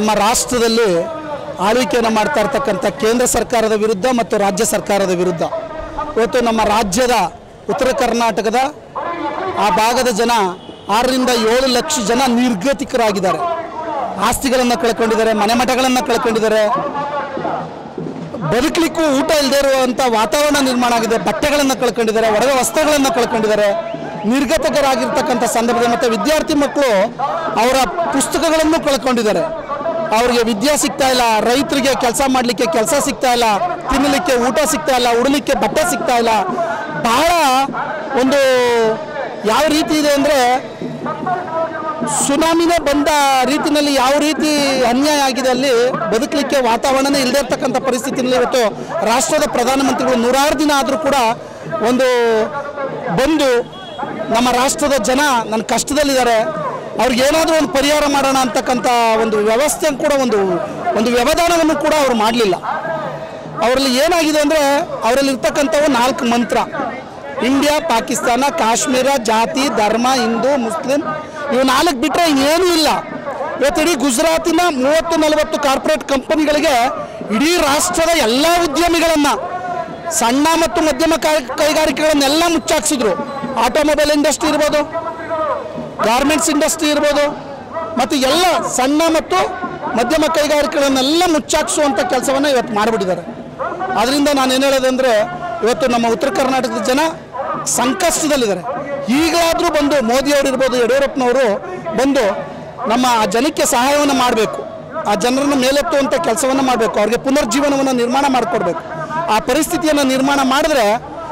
ನಮ್ಮ ರಾಷ್ಟ್ರದಲ್ಲಿ ಆಳ್ವಿಕೆಯನ್ನು ಮಾಡ್ತಾ ಇರ್ತಕ್ಕಂಥ ಕೇಂದ್ರ ಸರ್ಕಾರದ ವಿರುದ್ಧ ಮತ್ತು ರಾಜ್ಯ ಸರ್ಕಾರದ ವಿರುದ್ಧ ಇವತ್ತು ನಮ್ಮ ರಾಜ್ಯದ ಉತ್ತರ ಕರ್ನಾಟಕದ ಆ ಭಾಗದ ಜನ ಆರರಿಂದ ಏಳು ಲಕ್ಷ ಜನ ನಿರ್ಗತಿಕರಾಗಿದ್ದಾರೆ ಆಸ್ತಿಗಳನ್ನು ಕಳ್ಕೊಂಡಿದ್ದಾರೆ ಮನೆ ಮಠಗಳನ್ನು ಕಳ್ಕೊಂಡಿದ್ದಾರೆ ಬದುಕಲಿಕ್ಕೂ ಊಟ ಇಲ್ಲದೆ ಇರುವಂಥ ವಾತಾವರಣ ನಿರ್ಮಾಣ ಆಗಿದೆ ಬಟ್ಟೆಗಳನ್ನು ಕಳ್ಕೊಂಡಿದ್ದಾರೆ ಒಡವೆ ವಸ್ತ್ರಗಳನ್ನು ಕಳ್ಕೊಂಡಿದ್ದಾರೆ ನಿರ್ಗತಕರಾಗಿರ್ತಕ್ಕಂಥ ಸಂದರ್ಭದಲ್ಲಿ ಮತ್ತು ವಿದ್ಯಾರ್ಥಿ ಮಕ್ಕಳು ಅವರ ಪುಸ್ತಕಗಳನ್ನು ಕಳ್ಕೊಂಡಿದ್ದಾರೆ ಅವರಿಗೆ ವಿದ್ಯೆ ಸಿಗ್ತಾ ಇಲ್ಲ ರೈತರಿಗೆ ಕೆಲಸ ಮಾಡಲಿಕ್ಕೆ ಕೆಲಸ ಸಿಗ್ತಾ ಇಲ್ಲ ತಿನ್ನಲಿಕ್ಕೆ ಊಟ ಸಿಗ್ತಾ ಇಲ್ಲ ಉಡಲಿಕ್ಕೆ ಬಟ್ಟೆ ಸಿಗ್ತಾ ಇಲ್ಲ ಬಹಳ ಒಂದು ಯಾವ ರೀತಿ ಇದೆ ಅಂದರೆ ಸುನಾಮಿನೇ ಬಂದ ರೀತಿಯಲ್ಲಿ ಯಾವ ರೀತಿ ಅನ್ಯಾಯ ಆಗಿದೆ ಅಲ್ಲಿ ಬದುಕಲಿಕ್ಕೆ ವಾತಾವರಣನೇ ಇಲ್ಲದೆ ಇರ್ತಕ್ಕಂಥ ಪರಿಸ್ಥಿತಿಯಲ್ಲಿ ಇವತ್ತು ರಾಷ್ಟ್ರದ ಪ್ರಧಾನಮಂತ್ರಿಗಳು ನೂರಾರು ದಿನ ಆದರೂ ಕೂಡ ಒಂದು ಬಂದು ನಮ್ಮ ರಾಷ್ಟ್ರದ ಜನ ನನ್ನ ಕಷ್ಟದಲ್ಲಿದ್ದಾರೆ ಅವ್ರಿಗೆ ಏನಾದರೂ ಒಂದು ಪರಿಹಾರ ಮಾಡೋಣ ಅಂತಕ್ಕಂಥ ಒಂದು ವ್ಯವಸ್ಥೆ ಕೂಡ ಒಂದು ಒಂದು ವ್ಯವಧಾನವನ್ನು ಕೂಡ ಅವರು ಮಾಡಲಿಲ್ಲ ಅವರಲ್ಲಿ ಏನಾಗಿದೆ ಅಂದರೆ ಅವರಲ್ಲಿ ಇರ್ತಕ್ಕಂಥವು ನಾಲ್ಕು ಮಂತ್ರ ಇಂಡಿಯಾ ಪಾಕಿಸ್ತಾನ ಕಾಶ್ಮೀರ ಜಾತಿ ಧರ್ಮ ಹಿಂದೂ ಮುಸ್ಲಿಂ ಇವು ನಾಲ್ಕು ಬಿಟ್ಟರೆ ಇನ್ನೇನೂ ಇಲ್ಲ ಇವತ್ತು ಇಡೀ ಗುಜರಾತಿನ ಮೂವತ್ತು ನಲವತ್ತು ಕಾರ್ಪೊರೇಟ್ ಕಂಪನಿಗಳಿಗೆ ಇಡೀ ರಾಷ್ಟ್ರದ ಎಲ್ಲ ಉದ್ಯಮಿಗಳನ್ನು ಸಣ್ಣ ಮತ್ತು ಮಧ್ಯಮ ಕೈ- ಕೈಗಾರಿಕೆಗಳನ್ನೆಲ್ಲ ಮುಚ್ಚಾಕ್ಸಿದ್ರು ಆಟೋಮೊಬೈಲ್ ಇಂಡಸ್ಟ್ರಿ ಇರ್ಬೋದು ಗಾರ್ಮೆಂಟ್ಸ್ ಇಂಡಸ್ಟ್ರಿ ಇರ್ಬೋದು ಮತ್ತು ಎಲ್ಲ ಸಣ್ಣ ಮತ್ತು ಮಧ್ಯಮ ಕೈಗಾರಿಕೆಗಳನ್ನೆಲ್ಲ ಮುಚ್ಚಾಕ್ಸುವಂಥ ಕೆಲಸವನ್ನು ಇವತ್ತು ಮಾಡಿಬಿಟ್ಟಿದ್ದಾರೆ ಅದರಿಂದ ನಾನು ಏನು ಹೇಳೋದಂದರೆ ಇವತ್ತು ನಮ್ಮ ಉತ್ತರ ಕರ್ನಾಟಕದ ಜನ ಸಂಕಷ್ಟದಲ್ಲಿದ್ದಾರೆ ಈಗಲಾದರೂ ಬಂದು ಮೋದಿಯವರು ಇರ್ಬೋದು ಯಡಿಯೂರಪ್ಪನವರು ಬಂದು ನಮ್ಮ ಆ ಜನಕ್ಕೆ ಸಹಾಯವನ್ನು ಮಾಡಬೇಕು ಆ ಜನರನ್ನು ಮೇಲೆತ್ತುವಂಥ ಕೆಲಸವನ್ನು ಮಾಡಬೇಕು ಅವ್ರಿಗೆ ಪುನರ್ಜೀವನವನ್ನು ನಿರ್ಮಾಣ ಮಾಡಿಕೊಡ್ಬೇಕು ಆ ಪರಿಸ್ಥಿತಿಯನ್ನು ನಿರ್ಮಾಣ ಮಾಡಿದ್ರೆ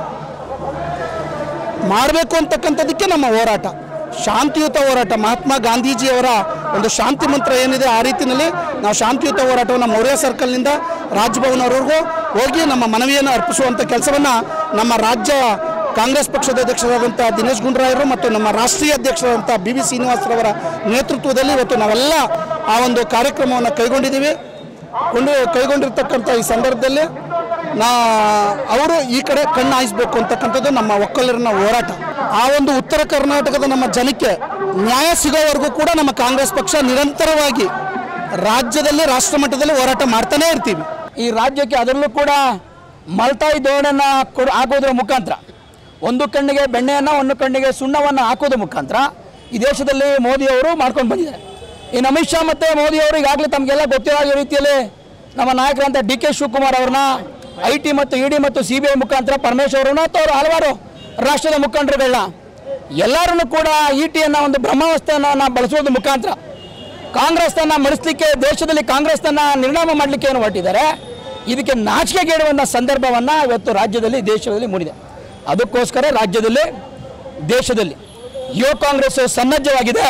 ಮಾಡಬೇಕು ಅಂತಕ್ಕಂಥದ್ದಕ್ಕೆ ನಮ್ಮ ಹೋರಾಟ ಶಾಂತಿಯುತ ಹೋರಾಟ ಮಹಾತ್ಮ ಗಾಂಧೀಜಿಯವರ ಒಂದು ಶಾಂತಿ ಮಂತ್ರ ಏನಿದೆ ಆ ರೀತಿಯಲ್ಲಿ ನಾವು ಶಾಂತಿಯುತ ಹೋರಾಟವನ್ನು ಮೌರ್ಯ ಸರ್ಕಲ್ನಿಂದ ರಾಜ್ಭವನವರೆಗೂ ಹೋಗಿ ನಮ್ಮ ಮನವಿಯನ್ನು ಅರ್ಪಿಸುವಂಥ ಕೆಲಸವನ್ನು ನಮ್ಮ ರಾಜ್ಯ ಕಾಂಗ್ರೆಸ್ ಪಕ್ಷದ ಅಧ್ಯಕ್ಷರಾದಂಥ ದಿನೇಶ್ ಗುಂಡೂರಾಯರು ಮತ್ತು ನಮ್ಮ ರಾಷ್ಟ್ರೀಯ ಅಧ್ಯಕ್ಷರಾದಂಥ ಬಿ ವಿ ಶ್ರೀನಿವಾಸರವರ ನೇತೃತ್ವದಲ್ಲಿ ಇವತ್ತು ನಾವೆಲ್ಲ ಆ ಒಂದು ಕಾರ್ಯಕ್ರಮವನ್ನು ಕೈಗೊಂಡಿದ್ದೀವಿ ಕೊಂಡು ಕೈಗೊಂಡಿರ್ತಕ್ಕಂಥ ಈ ಸಂದರ್ಭದಲ್ಲಿ ನಾ ಅವರು ಈ ಕಡೆ ಕಣ್ಣು ಹಾಯಿಸ್ಬೇಕು ಅಂತಕ್ಕಂಥದ್ದು ನಮ್ಮ ಒಕ್ಕಲಿರನ ಹೋರಾಟ ಆ ಒಂದು ಉತ್ತರ ಕರ್ನಾಟಕದ ನಮ್ಮ ಜನಕ್ಕೆ ನ್ಯಾಯ ಸಿಗೋವರೆಗೂ ಕೂಡ ನಮ್ಮ ಕಾಂಗ್ರೆಸ್ ಪಕ್ಷ ನಿರಂತರವಾಗಿ ರಾಜ್ಯದಲ್ಲಿ ರಾಷ್ಟ್ರ ಮಟ್ಟದಲ್ಲಿ ಹೋರಾಟ ಮಾಡ್ತಾನೇ ಇರ್ತೀವಿ ಈ ರಾಜ್ಯಕ್ಕೆ ಅದರಲ್ಲೂ ಕೂಡ ಮಲ್ತಾಯಿ ಧೋರಣೆಯನ್ನು ಕೊಡ್ ಹಾಕೋದ್ರ ಮುಖಾಂತರ ಒಂದು ಕಣ್ಣಿಗೆ ಬೆಣ್ಣೆಯನ್ನು ಒಂದು ಕಣ್ಣಿಗೆ ಸುಣ್ಣವನ್ನು ಹಾಕೋದ್ರ ಮುಖಾಂತರ ಈ ದೇಶದಲ್ಲಿ ಮೋದಿಯವರು ಮಾಡ್ಕೊಂಡು ಬಂದಿದ್ದಾರೆ ಇನ್ನು ಅಮಿತ್ ಶಾ ಮತ್ತು ಮೋದಿಯವರು ಈಗಾಗಲೇ ತಮಗೆಲ್ಲ ಗೊತ್ತಿರೋ ರೀತಿಯಲ್ಲಿ ನಮ್ಮ ನಾಯಕರಂತ ಡಿ ಕೆ ಶಿವಕುಮಾರ್ ಅವ್ರನ್ನ ಐ ಟಿ ಮತ್ತು ಇ ಡಿ ಮತ್ತು ಸಿ ಬಿ ಐ ಮುಖಾಂತರ ಪರಮೇಶ್ವರನ್ನ ಮತ್ತು ಅವರು ಹಲವಾರು ರಾಷ್ಟ್ರದ ಮುಖಂಡರುಗಳನ್ನ ಎಲ್ಲರನ್ನು ಕೂಡ ಇ ಟಿಯನ್ನು ಒಂದು ಬ್ರಹ್ಮಾವಸ್ಥೆಯನ್ನು ಬಳಸೋದ್ರ ಮುಖಾಂತರ ಕಾಂಗ್ರೆಸ್ನ ಮಡಿಸ್ಲಿಕ್ಕೆ ದೇಶದಲ್ಲಿ ಕಾಂಗ್ರೆಸ್ನ ನಿರ್ನಾಮ ಮಾಡಲಿಕ್ಕೆ ಏನು ಹೊರಟಿದ್ದಾರೆ ಇದಕ್ಕೆ ನಾಚಿಕೆಗೇಡುವಂಥ ಸಂದರ್ಭವನ್ನು ಇವತ್ತು ರಾಜ್ಯದಲ್ಲಿ ದೇಶದಲ್ಲಿ ಮೂಡಿದೆ ಅದಕ್ಕೋಸ್ಕರ ರಾಜ್ಯದಲ್ಲಿ ದೇಶದಲ್ಲಿ ಯುವ ಕಾಂಗ್ರೆಸ್ ಸನ್ನದ್ಧವಾಗಿದೆ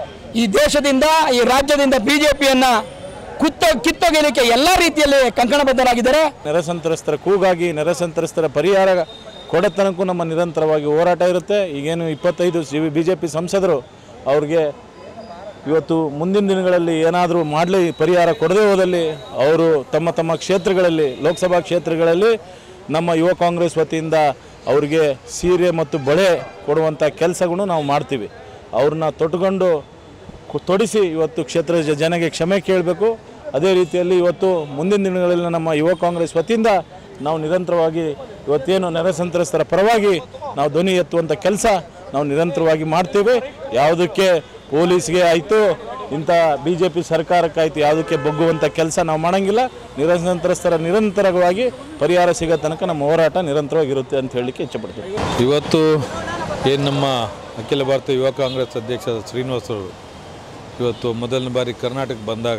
ಈ ದೇಶದಿಂದ ಈ ರಾಜ್ಯದಿಂದ ಬಿ ಜೆ ಪಿಯನ್ನು ಕುತ್ತ ಕಿತ್ತೊಗೆಯಲಿಕ್ಕೆ ಎಲ್ಲ ರೀತಿಯಲ್ಲಿ ಕಂಕಣಬದ್ಧರಾಗಿದ್ದಾರೆ ನೆರೆ ಸಂತ್ರಸ್ತರ ಕೂಗಾಗಿ ನೆರೆ ಸಂತ್ರಸ್ತರ ಪರಿಹಾರ ಕೊಡತನಕ್ಕೂ ನಮ್ಮ ನಿರಂತರವಾಗಿ ಹೋರಾಟ ಇರುತ್ತೆ ಈಗೇನು ಇಪ್ಪತ್ತೈದು ಬಿ ಜೆ ಪಿ ಸಂಸದರು ಅವ್ರಿಗೆ ಇವತ್ತು ಮುಂದಿನ ದಿನಗಳಲ್ಲಿ ಏನಾದರೂ ಮಾಡಲಿ ಪರಿಹಾರ ಕೊಡದೇ ಹೋದಲ್ಲಿ ಅವರು ತಮ್ಮ ತಮ್ಮ ಕ್ಷೇತ್ರಗಳಲ್ಲಿ ಲೋಕಸಭಾ ಕ್ಷೇತ್ರಗಳಲ್ಲಿ ನಮ್ಮ ಯುವ ಕಾಂಗ್ರೆಸ್ ವತಿಯಿಂದ ಅವರಿಗೆ ಸೀರೆ ಮತ್ತು ಬಳೆ ಕೊಡುವಂಥ ಕೆಲಸಗಳು ನಾವು ಮಾಡ್ತೀವಿ ಅವ್ರನ್ನ ತೊಟ್ಕೊಂಡು ಕು- ತೊಡಿಸಿ ಇವತ್ತು ಕ್ಷೇತ್ರದ ಜ- ಜನಗೆ ಕ್ಷಮೆ ಕೇಳಬೇಕು ಅದೇ ರೀತಿಯಲ್ಲಿ ಇವತ್ತು ಮುಂದಿನ ದಿನಗಳಲ್ಲಿ ನಮ್ಮ ಯುವ ಕಾಂಗ್ರೆಸ್ ವತಿಯಿಂದ ನಾವು ನಿರಂತರವಾಗಿ ಇವತ್ತೇನು ನೆರೆ ಸಂತ್ರಸ್ತರ ಪರವಾಗಿ ನಾವು ಧ್ವನಿ ಎತ್ತುವಂಥ ಕೆಲಸ ನಾವು ನಿರಂತರವಾಗಿ ಮಾಡ್ತೇವೆ ಯಾವುದಕ್ಕೆ ಪೊಲೀಸ್ಗೆ ಆಯಿತು ಇಂಥ ಬಿ ಜೆ ಪಿ ಸರ್ಕಾರಕ್ಕಾಯಿತು ಯಾವುದಕ್ಕೆ ಬಗ್ಗುವಂಥ ಕೆಲಸ ನಾವು ಮಾಡೋಂಗಿಲ್ಲ ನೆರೆ ಸಂತ್ರಸ್ತರ ನಿರಂತರವಾಗಿ ಪರಿಹಾರ ಸಿಗೋ ತನಕ ನಮ್ಮ ಹೋರಾಟ ನಿರಂತರವಾಗಿರುತ್ತೆ ಅಂತ ಹೇಳಲಿಕ್ಕೆ ಇಚ್ಛಪಡ್ತೀವಿ ಇವತ್ತು ಏನು ನಮ್ಮ ಅಖಿಲ ಭಾರತ ಯುವ ಕಾಂಗ್ರೆಸ್ ಅಧ್ಯಕ್ಷ ಶ್ರೀನಿವಾಸರು ಇವತ್ತು ಮೊದಲನೇ ಬಾರಿ ಕರ್ನಾಟಕಕ್ಕೆ ಬಂದಾಗ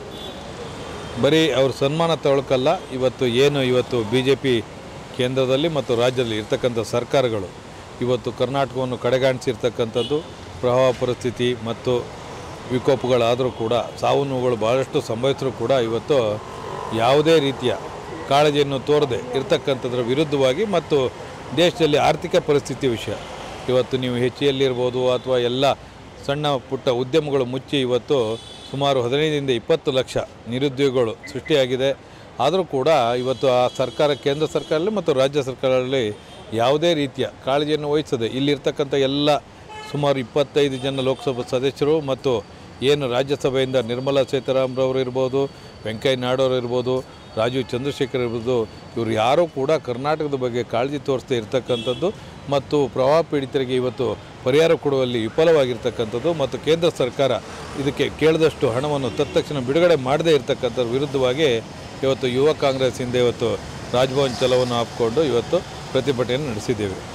ಬರೀ ಅವ್ರ ಸನ್ಮಾನ ತಗೊಳ್ಕಲ್ಲ ಇವತ್ತು ಏನು ಇವತ್ತು ಬಿ ಜೆ ಪಿ ಕೇಂದ್ರದಲ್ಲಿ ಮತ್ತು ರಾಜ್ಯದಲ್ಲಿ ಇರ್ತಕ್ಕಂಥ ಸರ್ಕಾರಗಳು ಇವತ್ತು ಕರ್ನಾಟಕವನ್ನು ಕಡೆಗಾಣಿಸಿರ್ತಕ್ಕಂಥದ್ದು ಪ್ರವಾಹ ಪರಿಸ್ಥಿತಿ ಮತ್ತು ವಿಕೋಪಗಳಾದರೂ ಕೂಡ ಸಾವು ನೋವುಗಳು ಭಾಳಷ್ಟು ಸಂಭವಿಸಿದ್ರು ಕೂಡ ಇವತ್ತು ಯಾವುದೇ ರೀತಿಯ ಕಾಳಜಿಯನ್ನು ತೋರದೆ ಇರ್ತಕ್ಕಂಥದ್ರ ವಿರುದ್ಧವಾಗಿ ಮತ್ತು ದೇಶದಲ್ಲಿ ಆರ್ಥಿಕ ಪರಿಸ್ಥಿತಿ ವಿಷಯ ಇವತ್ತು ನೀವು ಹೆಚ್ಚಿಯಲ್ಲಿರ್ಬೋದು ಅಥವಾ ಎಲ್ಲ ಸಣ್ಣ ಪುಟ್ಟ ಉದ್ಯಮಗಳು ಮುಚ್ಚಿ ಇವತ್ತು ಸುಮಾರು ಹದಿನೈದರಿಂದ ಇಪ್ಪತ್ತು ಲಕ್ಷ ನಿರುದ್ಯೋಗಗಳು ಸೃಷ್ಟಿಯಾಗಿದೆ ಆದರೂ ಕೂಡ ಇವತ್ತು ಆ ಸರ್ಕಾರ ಕೇಂದ್ರ ಸರ್ಕಾರದಲ್ಲಿ ಮತ್ತು ರಾಜ್ಯ ಸರ್ಕಾರಗಳಲ್ಲಿ ಯಾವುದೇ ರೀತಿಯ ಕಾಳಜಿಯನ್ನು ವಹಿಸದೆ ಇಲ್ಲಿರ್ತಕ್ಕಂಥ ಎಲ್ಲ ಸುಮಾರು ಇಪ್ಪತ್ತೈದು ಜನ ಲೋಕಸಭಾ ಸದಸ್ಯರು ಮತ್ತು ಏನು ರಾಜ್ಯಸಭೆಯಿಂದ ನಿರ್ಮಲಾ ಸೀತಾರಾಮರವರು ಇರ್ಬೋದು ವೆಂಕಯ್ಯ ನಾಯ್ಡು ಇರ್ಬೋದು ರಾಜೀವ್ ಚಂದ್ರಶೇಖರ್ ಇರ್ಬೋದು ಇವರು ಯಾರೂ ಕೂಡ ಕರ್ನಾಟಕದ ಬಗ್ಗೆ ಕಾಳಜಿ ತೋರಿಸದೇ ಇರತಕ್ಕಂಥದ್ದು ಮತ್ತು ಪ್ರವಾಹ ಪೀಡಿತರಿಗೆ ಇವತ್ತು ಪರಿಹಾರ ಕೊಡುವಲ್ಲಿ ವಿಫಲವಾಗಿರ್ತಕ್ಕಂಥದ್ದು ಮತ್ತು ಕೇಂದ್ರ ಸರ್ಕಾರ ಇದಕ್ಕೆ ಕೇಳಿದಷ್ಟು ಹಣವನ್ನು ತತ್ಕ್ಷಣ ಬಿಡುಗಡೆ ಮಾಡದೇ ಇರತಕ್ಕಂಥದ್ರ ವಿರುದ್ಧವಾಗಿ ಇವತ್ತು ಯುವ ಕಾಂಗ್ರೆಸ್ಸಿಂದ ಇವತ್ತು ರಾಜಭವನ್ ಚಲವನ್ನು ಹಾಕ್ಕೊಂಡು ಇವತ್ತು ಪ್ರತಿಭಟನೆ ನಡೆಸಿದ್ದೇವೆ